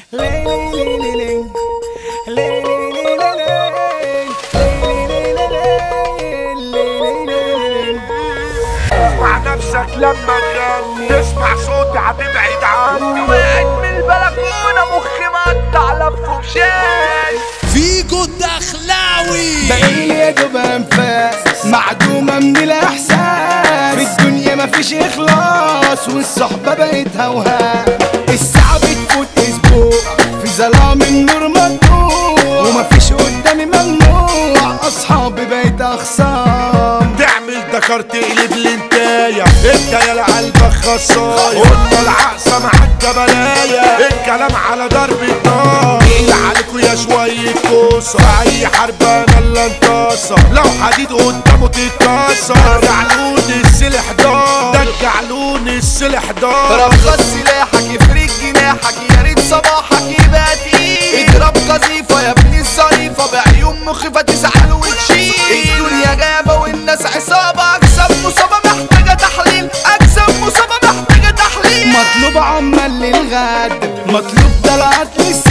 اسمع نفسك لما تغني تسمع صوتي هتبعد عني وقعت من البلكونة مخي مقطع لف وشاش فيجو الدخلاوي بقيلي يا دوب انفاس معدومة من الاحساس في الدنيا مفيش اخلاص والصحبة بقت هوهان الساعة بتفوت اسبوع في ظلام النور مقطوع ومفيش قدامي ممنوع اصحابي بقت اخصام تعمل دكر تقلب الانتاية انت يا قلبك خصاية قلنا العقصة معاك جبلاية الكلام على ضرب النار ايه عليكوا يا شوية كوسة في اي حرب انا اللي انتصر لو حديد قدامه تتكسر جعلوني السلاح دار ده جعلوني السلاح دار رفض سلاحك يفرق جناحك يا ريت صباحك يبقى تقيل اضرب قذيفة يا ابن الظريفة بعيون مخيفة تزعل وتشيل الدنيا غابة والناس عصابة أجسام مصابة محتاجة تحليل أجسام مصابة محتاجة تحليل مطلوب عمال للغد مطلوب طلعت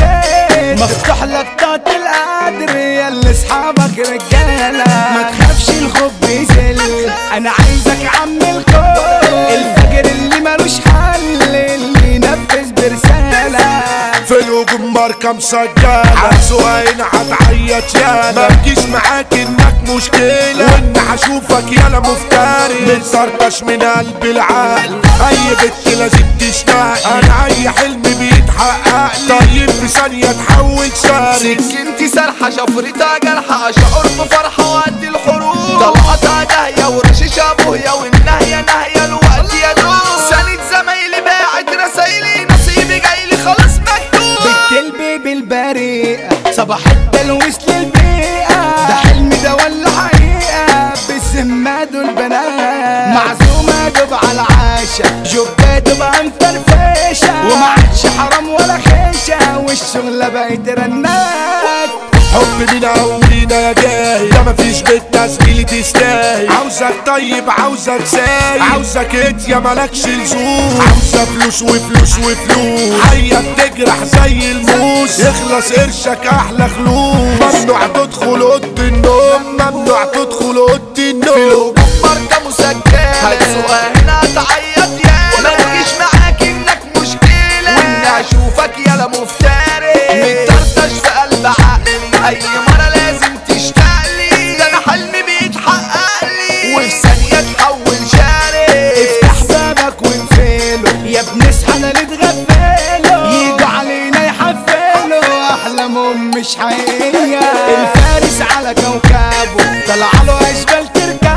للسيف مفتوح لك طاقة القدر يا اللي اصحابك رجالة ما تخافش الخوف بيزل انا عايزك عم الكل الفجر اللي ملوش حل اللي ينفذ برسالة في الهجوم ماركة مسجلة عالسواقين هتعيط يالا ما تجيش معاك انك مشكلة وان هشوفك يالا مفتري متطرطش من قلب العقل اي بنت لازم تشتاق انا اي حلم بيتحقق لي طيب في ثانية تحول ساري سكنتي سرحة شفرتها جرحة شعور بفرحة وقت الحروب طلقتها داهية ورشيشة بوهية والنهية نهية الوقت يا دوب سند زمايلي باعت رسايلي نصيبي جايلي خلاص مكتوب بالكلب بالبريئة صباح التلويث للبيئة ده حلم ده ولا حقيقة بالذمة دول بنات معزومة دوب على العاشا جبة تبقى مفرفشة وما عادش حرام ولا خيشة والشغلة بقت رنات حب من اولينا يا جاي ده مفيش بنت زميلي تستاهل عاوزك طيب عاوزك سايب عاوزك انت يا مالكش لزوم عاوزة فلوس وفلوس وفلوس حيك تجرح زي الموس يخلص قرشك احلى خلوص ممنوع تدخل اوضه النوم ممنوع تدخل اوضه النوم ماركة مسجلة هتسوقها هنا تعيط يا ما تجيش معاك انك مشكلة واني اشوفك يالا مفتري متطرطش في قلب عقلي اي مرة لازم تشتاقلي ده انا حلمي بيتحقق لي وفي ثانية تحول شاري افتح بابك وانفله يا ابن اصحى انا نتغفله يجوا علينا يحفلوا احلامهم مش حقيقية الفارس على كوكبه طلع له اشبال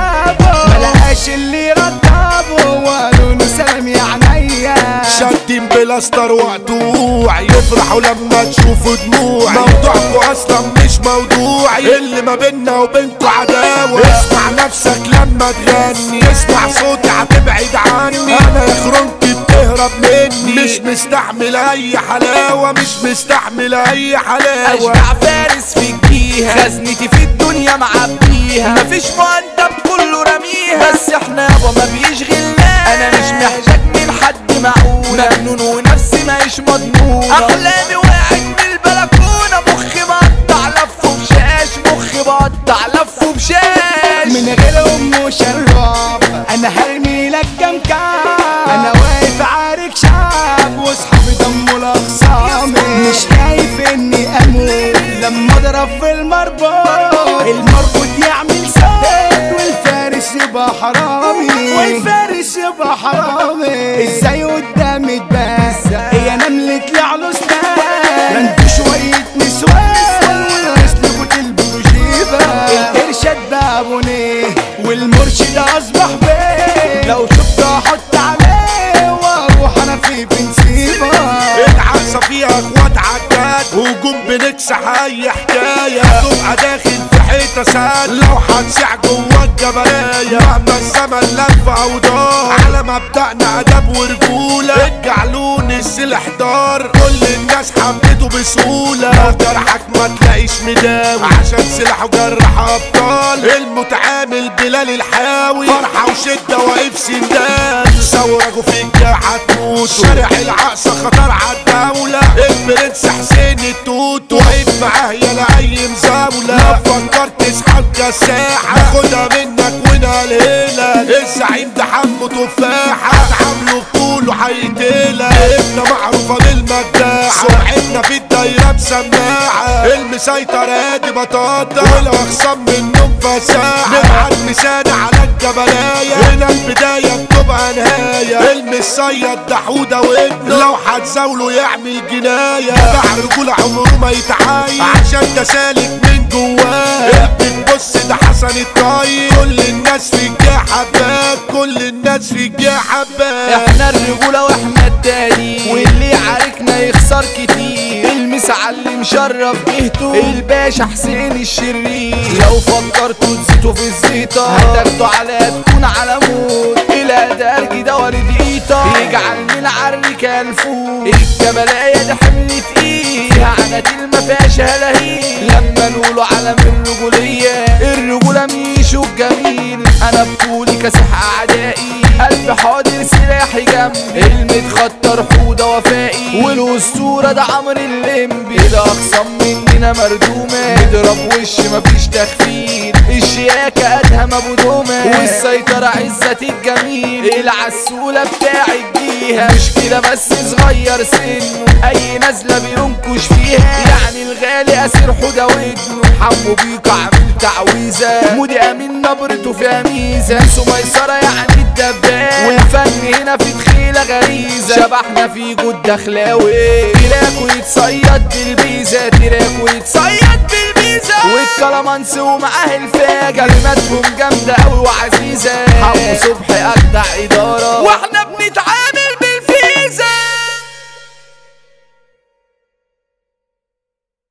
تركبه ملقاش اللي رتبه وقالوا له سلام يا عينيا شادين بلاستر وقطوع يفرحوا لما تشوفوا دموع موضوعكوا اصلا مش موضوعي اللي ما بينا وبينكوا عداوة اسمع نفسك لما تغني اسمع صوتي هتبعد عني انا يا خرونتي بتهرب مني مش مستحمل اي حلاوة مش مستحمل اي حلاوة اشجع فارس في الجيهة خزنتي في الدنيا معبيها مفيش مؤدب كله رميها بس احنا يابا ما بيشغلناش انا مش محتاج من حد معقول مجنون ونفسي ماهيش مضمونة احلامي وقعت من البلكونة مخي مقطع لف وبشاش مخي بقطع لف وبشاش من غيرهم مشرف انا هرمي لك كم كام انا واقف عارك شعب واصحابي دموا الاخصامي مش خايف اني اموت لما اضرب في المربوط المربوط يعمل صوت والفارس يبقى حرامي والفارس يبقى حرامي ازاي قدامي تبان هي نملة العلوستان رندوا شوية نسوان والرسل بتلبسوا جيبة الارشاد ده ابونيه والمرشد اصبح بيه لو شفت احط عليه واروح انا في بنسيبه العصا فيها اخوات عداد هجوم بنكسح اي حكاية تبقى داخل في حيطة ساد لو هتسع جوا الجبلاية مهما الزمن لف او دار على مبدأنا ادب ورجولة الجعلون السلاح دار كل الناس حبته بسهولة لو جرحك ما تلاقيش مداوي عشان سلاحه جرح ابطال المتعامل بلال الحاوي فرحة وشدة واقف سندان ثورة فيك هتموت شارع العقصة خطر عالدولة البرنس على الساحة ناخدها منك ونقللك الزعيم ده حمو تفاحة هتعامله بطوله هيقتلك ابنا معروفة بالمجداعة سمعتنا في الدايرة بسماعة المسيطر ادي بطاطا والاخصام منهم فساعة نبعت مسانة على الجبلاية هنا البداية بتبقى نهاية المصيد ده حودة وابنه لو هتزاوله يعمل جناية جدع رجولة عمره ما يتعايش عشان ده سالك من جواه بتبص ده حسن الطيب كل الناس في الجاه حباك كل الناس في الجاه حباك احنا الرجولة واحنا التاني واللي عاركنا يخسر كتير المس على اللي مشرف جهته الباشا حسين الشرير لو فكرتوا تزيتوا في الزيطة هتاخدوا على تكون على موت الى درج ده ورد ايطا يجعل من عرك الفوت الجبلاية ده حمل تقيل فيها عناتيل ما فيهاش هلاهيل لما نقولوا علم الرجولية الرجولة ميشو الجميل انا بطولي كاسح اعدائي قلب حاضر سلاحي جنبي المتخطر حودة وفائي والاسطورة ده عمرو الليمبي ده اخصم مننا مردومة نضرب وش مفيش تخفيل الشياكة ادهم ابو دومة والسيطرة عزة الجميل العسولة بتاع الجيهة مش كده بس صغير سنه اي نزلة بينكش فيها يعني الغالي اسير حودة ودنه حمو بيك عامل تعويذة مودي امين نبرته فيها ميزة نسو ميسرة يعني الدبان والفن هنا في تخيلة غريزة شبحنا في جود دخلاوي تراكو يتصيد بالبيزة تراكو يتصيد بالبيزة والكلامانس ومعاه الفا كلماتهم جامدة أوي وعزيزة حمو صبحي أجدع إدارة واحنا بنتعامل